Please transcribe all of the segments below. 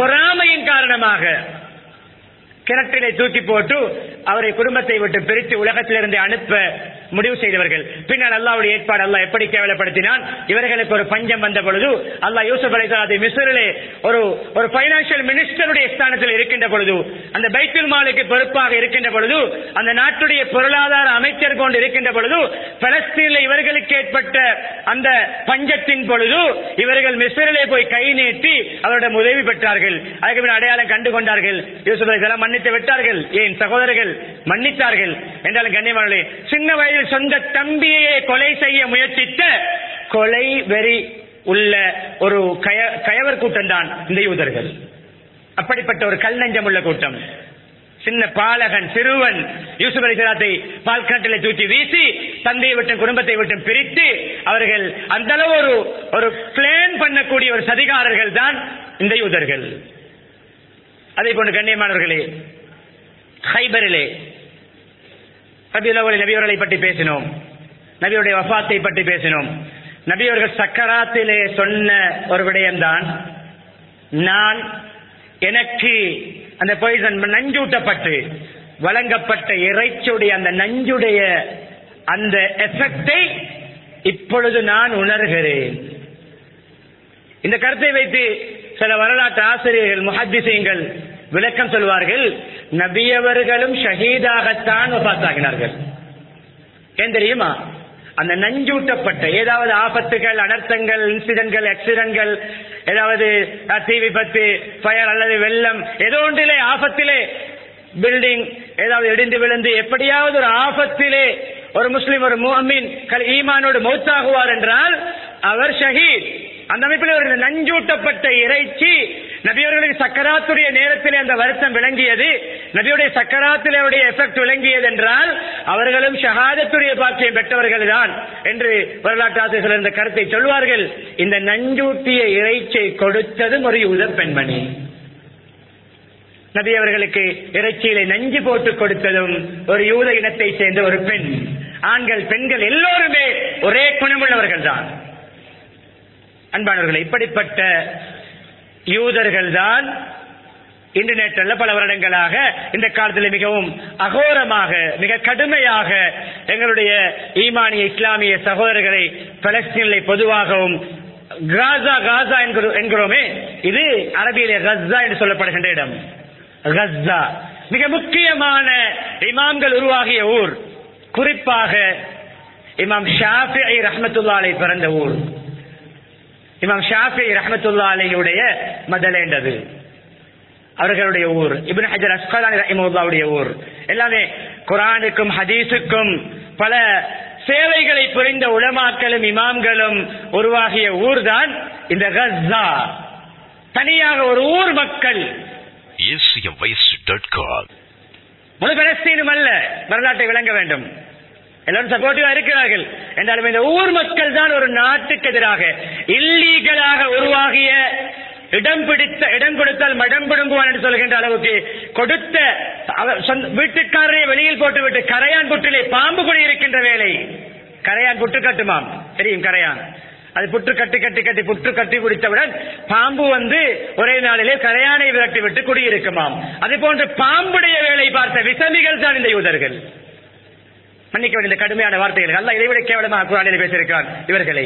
பொறாமையின் காரணமாக கிணற்றிலே தூக்கி போட்டு அவரை குடும்பத்தை விட்டு பிரித்து உலகத்திலிருந்து அனுப்ப முடிவு செய்தவர்கள் பின்னால் அல்லாவுடைய ஏற்பாடு அல்லாஹ் எப்படி கேவலப்படுத்தினான் இவர்களுக்கு ஒரு பஞ்சம் வந்த பொழுது அல்லாஹ் யூசுப் அலைஹிஸ்ஸலாத்தை மிஸ்ரிலே ஒரு ஒரு பைனான்சியல் மினிஸ்டருடைய ஸ்தானத்தில் இருக்கின்ற பொழுது அந்த பைத்துல் மாலுக்கு பொறுப்பாக இருக்கின்ற பொழுது அந்த நாட்டுடைய பொருளாதார அமைச்சர் கொண்டு இருக்கின்ற பொழுது பலஸ்தீனில் இவர்களுக்கு ஏற்பட்ட அந்த பஞ்சத்தின் பொழுது இவர்கள் மிஸ்ரிலே போய் கை நீட்டி அவரிடம் உதவி பெற்றார்கள் அதுக்கு பின் அடையாளம் கண்டு கொண்டார்கள் யூசுப் அலைஹிஸ்ஸலாம் மன்னித்து விட்டார்கள் ஏன் சகோதரர்கள் மன்னித்தார்கள் என்றாலும் கண்ணியமானே சின்ன வயதில் சொந்த தம்பியை கொலை செய்ய முயற்சித்த கொலை வெறி உள்ள ஒரு கய கயவர் கூட்டம் தான் இந்த யூதர்கள் அப்படிப்பட்ட ஒரு கல் நெஞ்சம் உள்ள கூட்டம் சின்ன பாலகன் சிறுவன் யூசுப் அலிசலாத்தை பால் கிணற்றில தூக்கி வீசி தந்தையை விட்டு குடும்பத்தை விட்டு பிரித்து அவர்கள் அந்த அளவு ஒரு ஒரு பிளான் பண்ணக்கூடிய ஒரு சதிகாரர்கள் தான் இந்த யூதர்கள் அதே போன்று கண்ணியமானவர்களே ஹைபரிலே ரபியுல் நபியவர்களை பற்றி பேசினோம் நபியுடைய வஃபாத்தை பற்றி பேசினோம் நபியவர்கள் சக்கராத்திலே சொன்ன ஒரு விடயம்தான் நான் எனக்கு அந்த பாய்சன் நஞ்சூட்டப்பட்டு வழங்கப்பட்ட இறைச்சியுடைய அந்த நஞ்சுடைய அந்த எஃபெக்டை இப்பொழுது நான் உணர்கிறேன் இந்த கருத்தை வைத்து சில வரலாற்று ஆசிரியர்கள் முஹத்திசீங்கள் விளக்கம் சொல்வார்கள் நபியவர்களும் ஷஹீதாகத்தான் வபாத்தாகினார்கள் ஏன் தெரியுமா அந்த நஞ்சூட்டப்பட்ட ஏதாவது ஆபத்துகள் அனர்த்தங்கள் இன்சிடென்ட்கள் ஆக்சிடென்ட்கள் ஏதாவது அஹ், தீ விபத்து ஃபயர் அல்லது வெள்ளம் ஏதோ ஒன்றிலே ஆபத்திலே பில்டிங் ஏதாவது இடிந்து விழுந்து எப்படியாவது ஒரு ஆபத்திலே ஒரு முஸ்லிம் ஒரு முஹமின் கல் ஈமானோடு மௌத்தாகுவார் என்றால் அவர் ஷஹீத் அந்த அமைப்பில் ஒரு நஞ்சூட்டப்பட்ட இறைச்சி நபியவர்களுக்கு சக்கராத்துடைய நேரத்திலே அந்த வருத்தம் விளங்கியது நபியுடைய சக்கராத்திலே அவருடைய எஃபெக்ட் விளங்கியது என்றால் அவர்களும் ஷஹாதத்துடைய பாக்கியம் பெற்றவர்கள் தான் என்று வரலாற்று ஆசிரியர்கள் இந்த கருத்தை சொல்வார்கள் இந்த நஞ்சூட்டிய இறைச்சியை கொடுத்ததும் ஒரு யூத பெண்மணி நபி அவர்களுக்கு இறைச்சியிலே நஞ்சு போட்டு கொடுத்ததும் ஒரு யூத இனத்தை சேர்ந்த ஒரு பெண் ஆண்கள் பெண்கள் எல்லோருமே ஒரே குணமுள்ளவர்கள் தான் அன்பானவர்களே இப்படிப்பட்ட யூதர்கள் தான் இன்டர்நெட்ல பல வருடங்களாக இந்த காலத்தில் மிகவும் அகோரமாக மிக கடுமையாக எங்களுடைய ஈமானிய இஸ்லாமிய சகோதரர்களை பலஸ்தீனிலே பொதுவாகவும் காசா காசா என்கிறோ- என்கிறோமே இது அரபியிலே கஸ்ஸா என்று சொல்லப்படுகின்ற இடம் கஸ்ஸா மிக முக்கியமான இமாம்கள் உருவாகிய ஊர் குறிப்பாக இமாம் ஷாஃபி ரஹ்மத்துல்லா அலை பிறந்த ஊர் இமாம் ஷாஃபி ரஹமத்துல்லா அலையுடைய மதலேண்டது அவர்களுடைய ஊர் இப்னு ஹஜர் அஸ்கலானி ரஹிமுல்லாவுடைய ஊர் எல்லாமே குரானுக்கும் ஹதீஸுக்கும் பல சேவைகளை புரிந்த உலமாக்களும் இமாம்களும் உருவாகிய ஊர் தான் இந்த கஸ்ஸா தனியாக ஒரு ஊர் மக்கள் acmvoice.com. முழு பலஸ்தீனும் அல்ல வரலாற்றை விளங்க வேண்டும் எல்லாரும் சப்போர்ட்டிவா இருக்கிறார்கள் என்றாலும் இந்த ஊர் மக்கள் தான் ஒரு நாட்டுக்கு எதிராக இல்லீகலாக உருவாகிய இடம் பிடித்த இடம் கொடுத்தால் மடம் பிடுங்குவான் என்று சொல்கின்ற அளவுக்கு கொடுத்த அவர் சொந்த- வீட்டுக்காரரை வெளியில் போட்டுவிட்டு கரையான் புற்றிலே பாம்பு குடி இருக்கின்ற வேலை கரையான் புற்று கட்டுமாம் தெரியும் கரையான் அது புற்று கட்டி கட்டி கட்டி புற்று கட்டி குடித்தவுடன் பாம்பு வந்து ஒரே நாளிலே கரையானை விரட்டி விட்டு குடியிருக்குமாம் அது போன்று பாம்புடைய வேலை பார்த்த விசமிகள் தான் இந்த யூதர்கள் மன்னிக்க வேண்டிய இந்த கடுமையான வார்த்தைகள் அல்ல இதைவிட கேவலமாக குரானில் பேசியிருக்கிறான் இவர்களை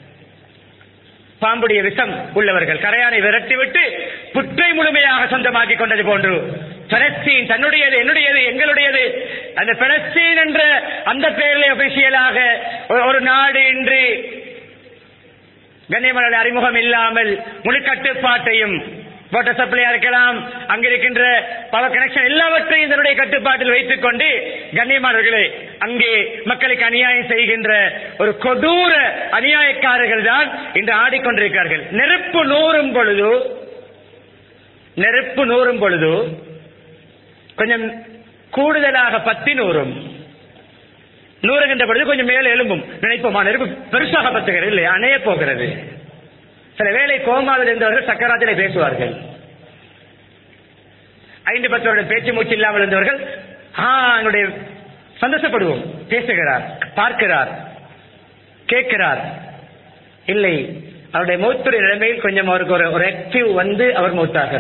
பாம்புடைய விஷம் உள்ளவர்கள் கரையானை விரட்டிவிட்டு புற்றை முழுமையாக சொந்தமாக்கி கொண்டது போன்று பலஸ்தீன் தன்னுடையது என்னுடையது எங்களுடையது அந்த பலஸ்தீன் என்ற அந்த பெயரிலே ஒபிஷியலாக ஒரு- ஒரு நாடு இன்று கண்ணியமான அறிமுகம் இல்லாமல் முழு கட்டுப்பாட்டையும் வாட்டர் சப்ளையா இருக்கலாம் அங்க இருக்கின்ற பவர் கனெக்ஷன் எல்லாவற்றையும் தன்னுடைய கட்டுப்பாட்டில் வைத்துக் கொண்டு கண்ணியமானவர்களே அங்கே மக்களுக்கு அநியாயம் செய்கின்ற ஒரு கொடூர அநியாயக்காரர்கள் தான் இன்று ஆடிக்கொண்டிருக்கிறார்கள் நெருப்பு நூறும் பொழுது நெருப்பு நூறும் பொழுது கொஞ்சம் கூடுதலாக பத்தி நூறும் நூறுகின்ற பொழுது கொஞ்சம் மேலே எழும்பும் நினைப்போமா நெருப்பு பெருசாக பத்துகிறது இல்லை அணைய போகிறது சில வேளை கோமாவில் இருந்தவர்கள் சக்கராத்திலே பேசுவார்கள் ஐந்து பத்து வருடம் பேச்சு மூச்சு இல்லாமல் இருந்தவர்கள் ஆ என்னுடைய சந்தோஷப்படுவோம் பேசுகிறார் பார்க்கிறார் கேட்கிறார் இல்லை அவருடைய மூத்துடைய நிலைமையில் கொஞ்சம் அவருக்கு ஒரு ஒரு ஆக்டிவ் வந்து அவர் மூத்தாகிறார்